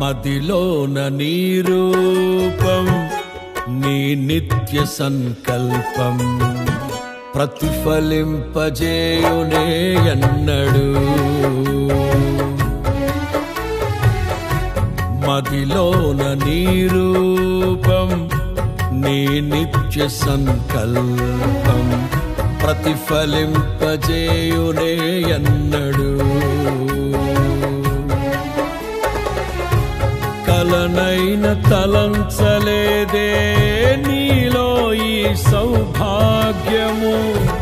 మదిలోన నీ రూపం నీ నిత్య సంకల్పం ప్రతిఫలింపజేయునే ఎన్నడు మదిలోన నీ రూపం నీ నిత్య సంకల్పం ప్రతిఫలింపజేయునే ఎన్నడు కలనైన తలంచలేదే నీలో ఈ సౌభాగ్యము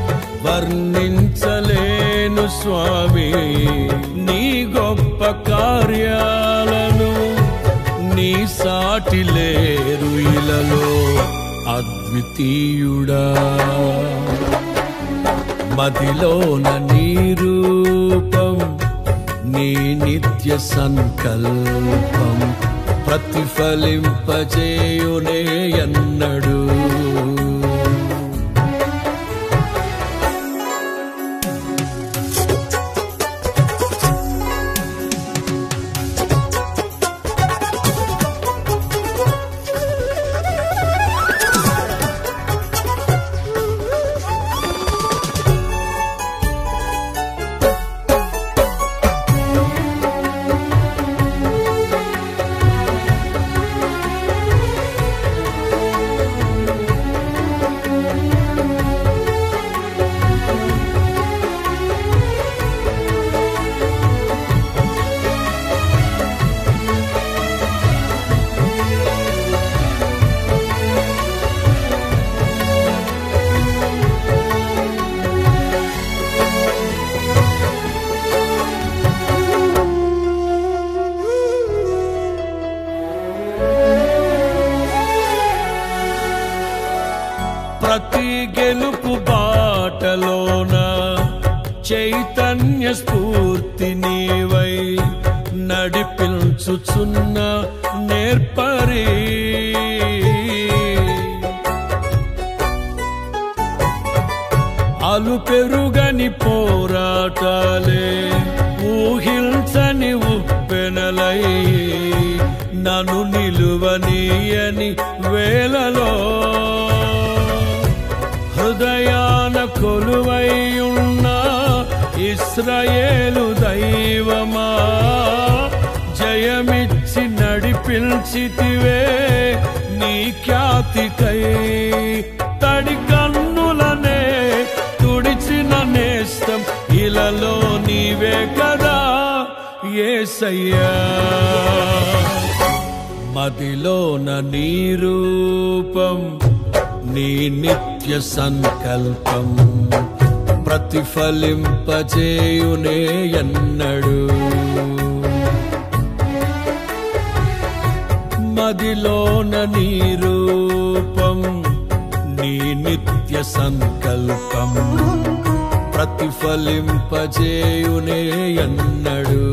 వర్ణించలేను స్వామి నీ గొప్ప కార్యాలను నీ సాటి లేరు ఇలలో అద్వితీయుడా మదిలోన నీ రూపం నీ నిత్య సంకల్పం ప్రతిఫలింపజేయునే ఎన్నడు ప్రతి గెలుపు బాటలోన చైతన్య స్ఫూర్తి నీవై నడిపించుచున్న నేర్పరి అలు పెరుగని పోరాటాలే ఊహించని ఉప్పెనలై నన్ను నిలువనీయని వేలలో హృదయాన కొలువైయున్న ఇస్రాయేలు దైవమా జయమిచ్చి నడిపించితివే నీ ఖ్యాతికై తడి కన్నులనే తుడిచిన నేస్తం ఇలలో నీవే కదా ఏసయ్యా మదిలోన నీ రూపం నీ నిత్య సంకల్పం ప్రతిఫలింపజేయునే ఎన్నడు మదిలోన నీ రూపం నీ నిత్య సంకల్పం ప్రతిఫలింపజేయునే ఎన్నడు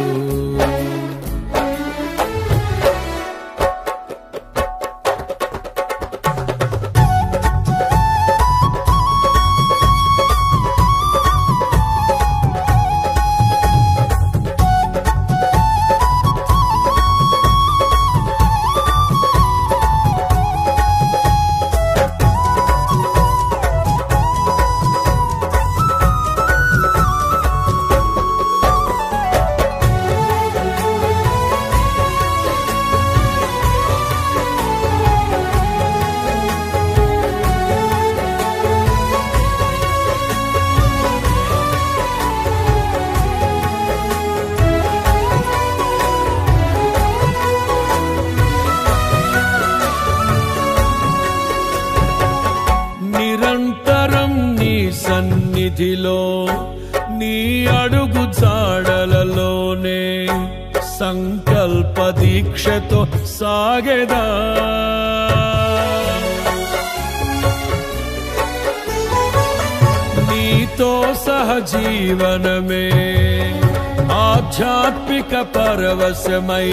నిరంతరం నీ సన్నిధిలో నీ అడుగు జాడలలోనే సంకల్ప దీక్షతో సాగెదా నీతో సహజీవనమే ఆధ్యాత్మిక పరవశమై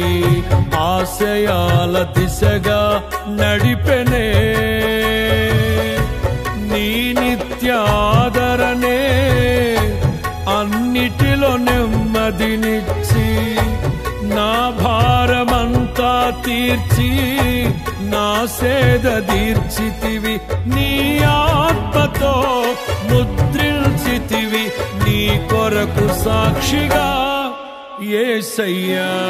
ఆశయాల దిశగా నడిపెనే నీ నిత్యాదరణే అన్నిటిలో నెమ్మదినిచ్చి నా భార తీర్చి నా సేద తీర్చితివి నీ ఆత్మతో ముద్రించితివి నీ కొరకు సాక్షిగా ఏసయ్యా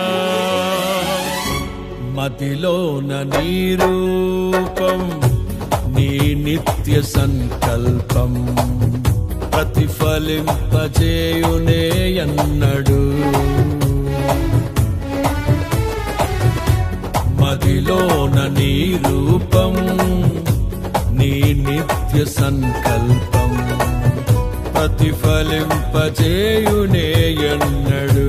మదిలోన నీ రూపం నీ నిత్య సంకల్పం ప్రతిఫలింపజేయునే అన్నడు మదిలోన నీ రూపం నీ నిత్య సంకల్పం ప్రతిఫలింపజేయునే అన్నడు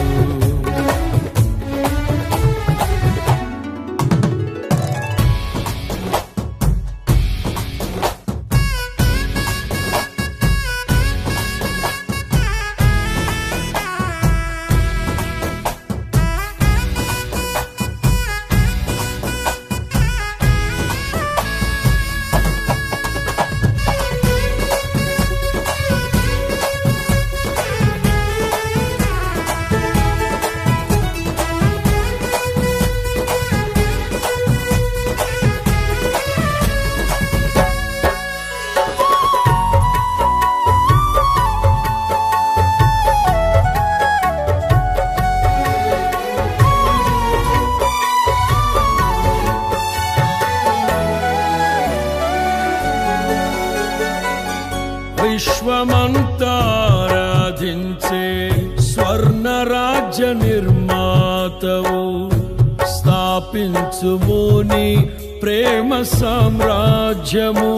విశ్వమంతారాధించే స్వర్ణ రాజ్య నిర్మాతవు స్థాపించుము నీ ప్రేమ సామ్రాజ్యము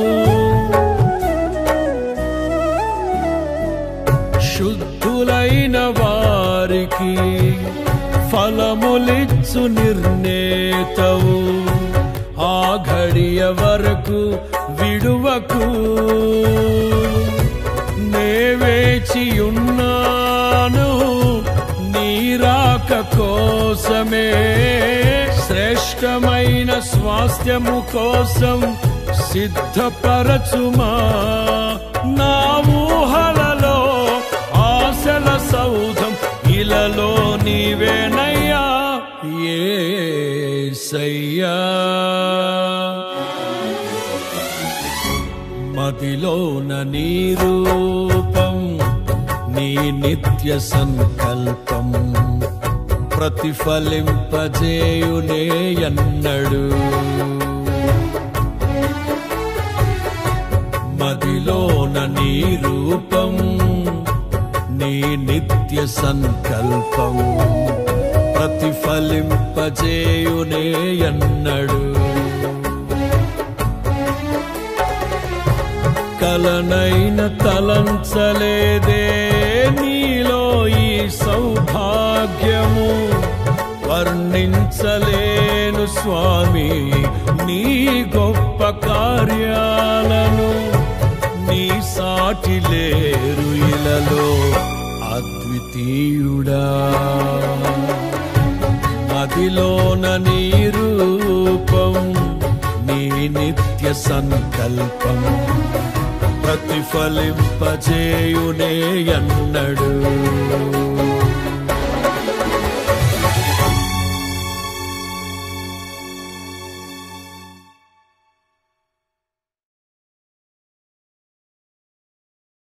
శుద్ధులైన వారికి ఫలములిచ్చు నిర్ణేతవు ఆ ఘడియ వరకు విడువకు నే వేచియున్నాను నీరాక కోసమే శ్రేష్టమైన స్వాస్థ్యము కోసం సిద్ధపరచుమా నా ఊహలలో ఆశల సౌధం ఇలలో నీవేనయ్యా ఏసయ్యా మదిలోన నీ రూపం నీ నిత్య సంకల్పం ప్రతిఫలింపజేయునే అన్నడు మదిలోన నీ రూపం నీ నిత్య సంకల్పం ప్రతిఫలింపజేయునే అన్నడు కలనైన తలంచలేదే నీలో ఈ సౌభాగ్యము వర్ణించలేను స్వామి నీ గొప్ప కార్యాలను నీ సాటి లేరు ఇలలో అద్వితీయుడా మదిలోన నీ రూపం నీ నిత్య సంకల్పం ప్రతిఫలింపజేయునే అన్నడు